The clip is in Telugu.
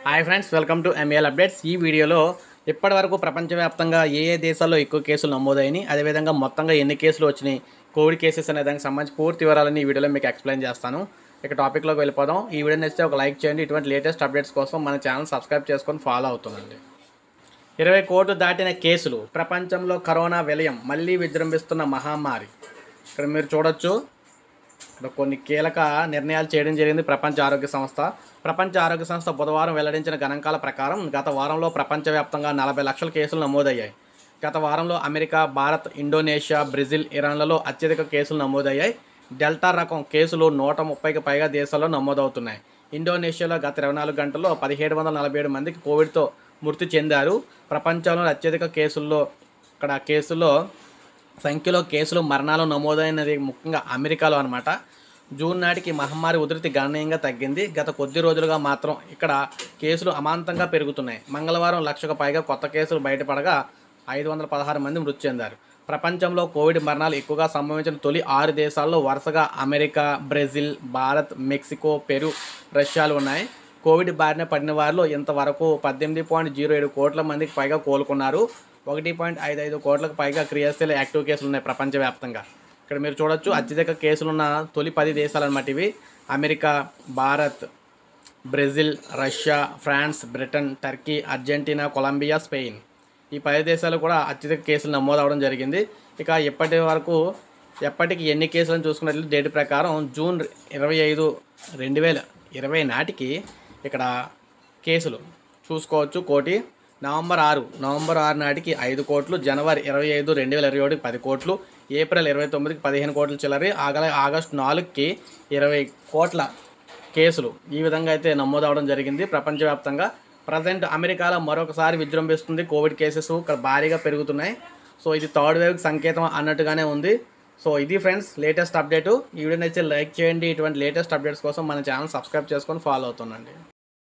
hi friends welcome to MAL updates ఈ వీడియోలో ఇప్పటివరకు ప్రపంచవ్యాప్తంగా ఏ ఏ దేశాల్లో ఎక్కువ కేసులు నమోదైనాయి అదేవిధంగా మొత్తంగా ఎన్ని కేసులు వచ్చినాయి కోవిడ్ కేసెస్ అనే దానికి సంబంధించి పూర్తి వివరాలని ఈ వీడియోలో మీకు ఎక్స్ప్లెయిన్ చేస్తాను ఇక టాపిక్లోకి వెళ్ళిపోదాం ఈ వీడియో నచ్చితే ఒక లైక్ చేయండి ఇటువంటి లేటెస్ట్ అప్డేట్స్ కోసం మన ఛానల్ సబ్స్క్రైబ్ చేసుకొని ఫాలో అవుతుందండి ఇరవై కోట్లు దాటిన కేసులు ప్రపంచంలో కరోనా విలయం మళ్ళీ విజృంభిస్తున్న మహమ్మారి ఇక్కడ మీరు చూడొచ్చు ఇక్కడ కొన్ని కీలక నిర్ణయాలు చేయడం జరిగింది ప్రపంచ ఆరోగ్య సంస్థ ప్రపంచ ఆరోగ్య సంస్థ బుధవారం వెల్లడించిన గణాంకాల ప్రకారం గత వారంలో ప్రపంచవ్యాప్తంగా నలభై లక్షల కేసులు నమోదయ్యాయి గత వారంలో అమెరికా భారత్ ఇండోనేషియా బ్రెజిల్ ఇరాన్లలో అత్యధిక కేసులు నమోదయ్యాయి డెల్టా రకం కేసులు నూట ముప్పైకి పైగా దేశాల్లో నమోదవుతున్నాయి ఇండోనేషియాలో గత ఇరవై నాలుగు గంటల్లో పదిహేడు వందల నలభై ఏడు మందికి కోవిడ్తో మృతి చెందారు ప్రపంచంలో అత్యధిక కేసుల్లో ఇక్కడ కేసుల్లో సంఖ్యలో కేసులు మరణాలు నమోదైనది ముఖ్యంగా అమెరికాలో అనమాట జూన్ నాటికి మహమ్మారి ఉధృతి గణనీయంగా తగ్గింది గత కొద్ది రోజులుగా మాత్రం ఇక్కడ కేసులు అమాంతంగా పెరుగుతున్నాయి మంగళవారం లక్షకు పైగా కొత్త కేసులు బయటపడగా ఐదు వందల పదహారు మంది మృతి చెందారు ప్రపంచంలో కోవిడ్ మరణాలు ఎక్కువగా సంభవించిన తొలి ఆరు దేశాల్లో వరుసగా America Brazil Bharat Mexico Peru రష్యాలు ఉన్నాయి కోవిడ్ బారిన పడిన వారిలో ఇంతవరకు పద్దెనిమిది పాయింట్ జీరో ఏడు కోట్ల మందికి పైగా కోలుకున్నారు ఒకటి పాయింట్ ఐదు ఐదు కోట్లకు పైగా క్రియాశీల యాక్టివ్ కేసులు ఉన్నాయి ప్రపంచవ్యాప్తంగా ఇక్కడ మీరు చూడొచ్చు అత్యధిక కేసులున్న తొలి పది దేశాలు అన్నమాట ఇవి America Bharat Brazil Russia France Britain Turkey Argentina Colombia Spain ఈ పది దేశాలు కూడా అత్యధిక కేసులు నమోదవడం జరిగింది ఇక ఇప్పటి వరకు ఎప్పటికి ఎన్ని కేసులను చూసుకున్నట్లు డేట్ ప్రకారం జూన్ ఇరవై ఐదు రెండు వేల ఇరవై నాటికి ఇక్కడ కేసులు చూసుకోవచ్చు కోటి నవంబర్ ఆరు నవంబర్ ఆరు నాటికి ఐదు కోట్లు జనవరి ఇరవై ఐదు రెండు వేల ఇరవై ఒకటికి పది కోట్లు ఏప్రిల్ ఇరవై తొమ్మిదికి పదిహేను కోట్లు చిల్లరి ఆగల ఆగస్టు నాలుగుకి ఇరవై కోట్ల కేసులు ఈ విధంగా అయితే నమోదవడం జరిగింది ప్రపంచవ్యాప్తంగా ప్రజెంట్ అమెరికాలో మరొకసారి విజృంభిస్తుంది కోవిడ్ కేసెస్ ఇక్కడ భారీగా పెరుగుతున్నాయి సో ఇది థర్డ్ వేవ్కి సంకేతం అన్నట్టుగానే ఉంది సో ఇది ఫ్రెండ్స్ లేటెస్ట్ అప్డేటు ఈ వీడియో నచ్చితే లైక్ చేయండి ఇటువంటి లేటెస్ట్ అప్డేట్స్ కోసం మన ఛానల్ సబ్స్క్రైబ్ చేసుకొని ఫాలో అవుతుండండి